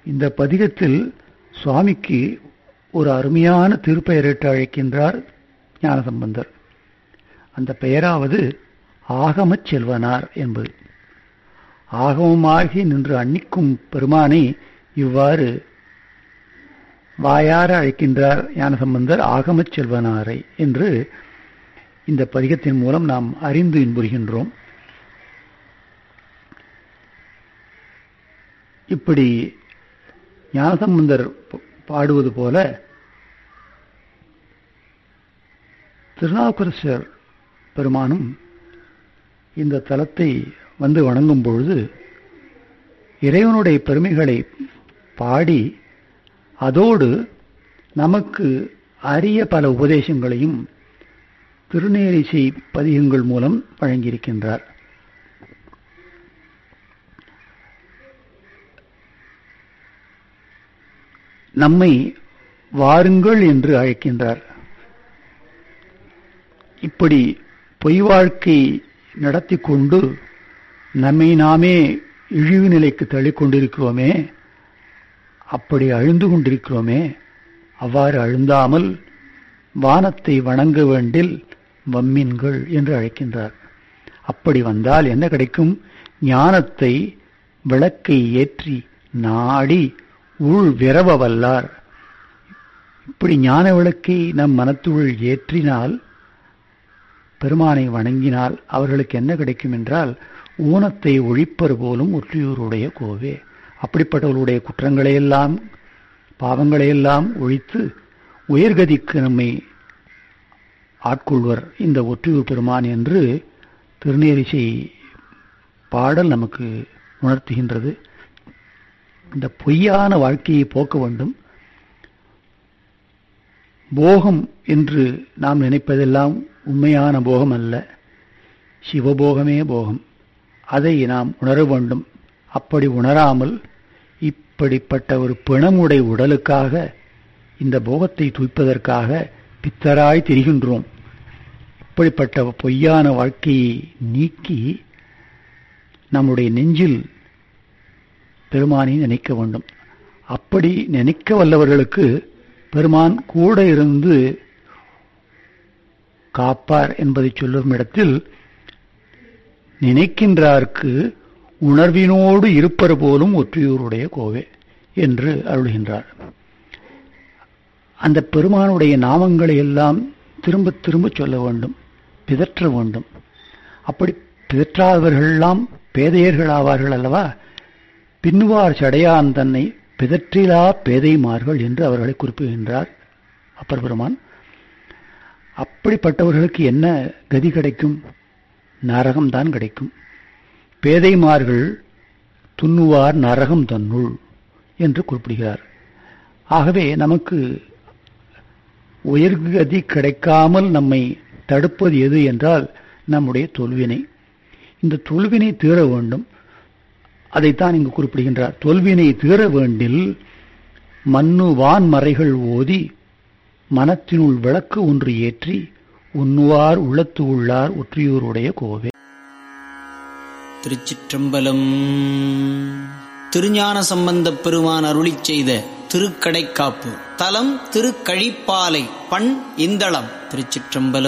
இந்த பதிகத்தில் சுவாமிக்கு ஒரு அருமையான திருப்பெயரிட்டு அழைக்கின்றார் ஞானசம்பந்தர் அந்த பெயராவது ஆகமச் செல்வனார் என்பது ஆகமமாகி நின்று அன்னிக்கும் பெருமானை இவ்வாறு வாயார அழைக்கின்றார் ஞானசம்பந்தர் ஆகமச் செல்வனாரை என்று இந்த பதிகத்தின் மூலம் நாம் அறிந்து இன்புறுகின்றோம் இப்படி ஞானசம்பந்தர் பாடுவது போல திருநாவுக்கரசர் பெருமானும் இந்த தலத்தை வந்து வணங்கும் பொழுது இறைவனுடைய பெருமைகளை பாடி அதோடு நமக்கு அரிய பல உபதேசங்களையும் திருநேரிசை பதிகங்கள் மூலம் வழங்கியிருக்கின்றார் நம்மை வாருங்கள் என்று அழைக்கின்றார் இப்படி பொய் வாழ்க்கை நடத்தி கொண்டு நம்மை நாமே இழிவு நிலைக்கு தள்ளிக்கொண்டிருக்கிறோமே அப்படி அழுந்து கொண்டிருக்கிறோமே அவ்வாறு அழுந்தாமல் வானத்தை வணங்க வேண்டில் வம்மின்கள் என்று அழைக்கின்றார் அப்படி வந்தால் என்ன கிடைக்கும் ஞானத்தை விளக்கை ஏற்றி நாடி உள் விரவ வல்லார் இப்படி ஞான விளக்கை நம் மனத்துள் ஏற்றினால் பெருமானை வணங்கினால் அவர்களுக்கு என்ன கிடைக்கும் என்றால் ஊனத்தை ஒழிப்பர் போலும் ஒற்றியூருடைய கோவே அப்படிப்பட்டவர்களுடைய குற்றங்களையெல்லாம் பாவங்களையெல்லாம் ஒழித்து உயர்கதிக்கு நம்மை ஆட்கொள்வர் இந்த ஒற்றியூர் பெருமான் என்று திருநேரிசை பாடல் நமக்கு உணர்த்துகின்றது இந்த பொய்யான வாழ்க்கையை போக்க வேண்டும் போகம் என்று நாம் நினைப்பதெல்லாம் உண்மையான போகம் அல்ல சிவபோகமே போகம் அதை நாம் உணர வேண்டும் அப்படி உணராமல் இப்படிப்பட்ட ஒரு பிணமுடை உடலுக்காக இந்த போகத்தை தூய்ப்பதற்காக பித்தராய் திரிகின்றோம் இப்படிப்பட்ட பொய்யான வாழ்க்கையை நீக்கி நம்முடைய நெஞ்சில் பெருமானை நினைக்க வேண்டும் அப்படி நினைக்க வல்லவர்களுக்கு பெருமான் கூட இருந்து காப்பார் என்பதை சொல்லும் இடத்தில் நினைக்கின்றார்க்கு உணர்வினோடு இருப்பர் போலும் ஒற்றியூருடைய கோவே என்று அருள்கின்றார் அந்த பெருமானுடைய நாமங்களை எல்லாம் திரும்ப திரும்ப சொல்ல வேண்டும் பிதற்ற வேண்டும் அப்படி பிதற்றாதவர்களெல்லாம் பேதையர்கள் ஆவார்கள் அல்லவா பின்னுவார் சடையான் தன்னை பிதற்றிலா பேதைமார்கள் என்று அவர்களை குறிப்பிடுகின்றார் அப்பர் பெருமான் அப்படிப்பட்டவர்களுக்கு என்ன கதி கிடைக்கும் நரகம்தான் கிடைக்கும் பேதைமார்கள் துண்ணுவார் நரகம் தன்னுள் என்று குறிப்பிடுகிறார் ஆகவே நமக்கு உயர்கதி கிடைக்காமல் நம்மை தடுப்பது எது என்றால் நம்முடைய தொல்வினை இந்த தொல்வினை தீர வேண்டும் அதைத்தான் இங்கு குறிப்பிடுகின்றார் தொல்வினை தீர வேண்டில் மண்ணு வான் மறைகள் ஓதி மனத்தினுள் விளக்கு ஒன்று ஏற்றி உண்ணுவார் உள்ளத்து உள்ளார் ஒற்றியூருடைய கோவை திருச்சிற்றம்பலம் திருஞான சம்பந்தப் பெருமான் அருளிச் செய்த திருக்கடைக்காப்பு தலம் திருக்கழிப்பாலை பண் இந்தளம் திருச்சிற்றம்பலம்